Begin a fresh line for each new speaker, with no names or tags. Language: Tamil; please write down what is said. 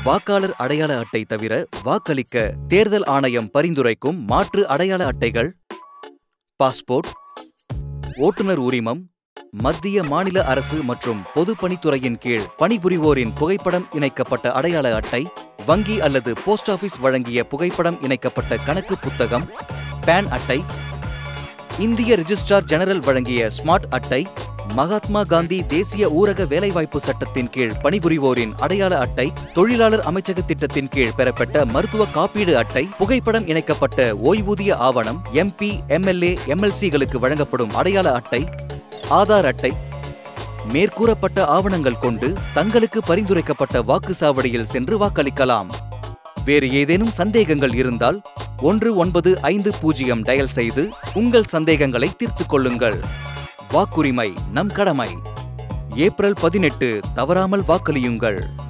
வாக்காளர் அடையாள அட்டை தவிர வாக்களிக்க தேர்தல் ஆணையம் பரிந்துரைக்கும் மாற்று அடையாள அட்டைகள் பாஸ்போர்ட் ஓட்டுநர் உரிமம் மத்திய மாநில அரசு மற்றும் பொதுப்பணித்துறையின் கீழ் பணிபுரிவோரின் புகைப்படம் இணைக்கப்பட்ட அடையாள அட்டை வங்கி அல்லது போஸ்ட் ஆபீஸ் வழங்கிய புகைப்படம் இணைக்கப்பட்ட கணக்கு புத்தகம் பேன் அட்டை இந்திய ரிஜிஸ்ட்ரார் ஜெனரல் வழங்கிய ஸ்மார்ட் அட்டை மகாத்மா காந்தி தேசிய ஊரக வேலைவாய்ப்பு சட்டத்தின் கீழ் பணிபுரிவோரின் அடையாள அட்டை தொழிலாளர் அமைச்சக திட்டத்தின் கீழ் பெறப்பட்ட மருத்துவ காப்பீடு அட்டை புகைப்படம் இணைக்கப்பட்ட ஓய்வூதிய ஆவணம் எம்பி எம்எல்ஏ எம்எல்சிகளுக்கு வழங்கப்படும் அடையாள அட்டை ஆதார் அட்டை மேற்கூறப்பட்ட ஆவணங்கள் கொண்டு தங்களுக்கு பரிந்துரைக்கப்பட்ட வாக்குச்சாவடியில் சென்று வாக்களிக்கலாம் வேறு ஏதேனும் சந்தேகங்கள் இருந்தால் ஒன்று ஒன்பது ஐந்து பூஜ்ஜியம் டயல் செய்து உங்கள் சந்தேகங்களை தீர்த்துக் கொள்ளுங்கள் வாக்குரிமை நம் கடமை ஏப்ரல் பதினெட்டு தவறாமல் வாக்களியுங்கள்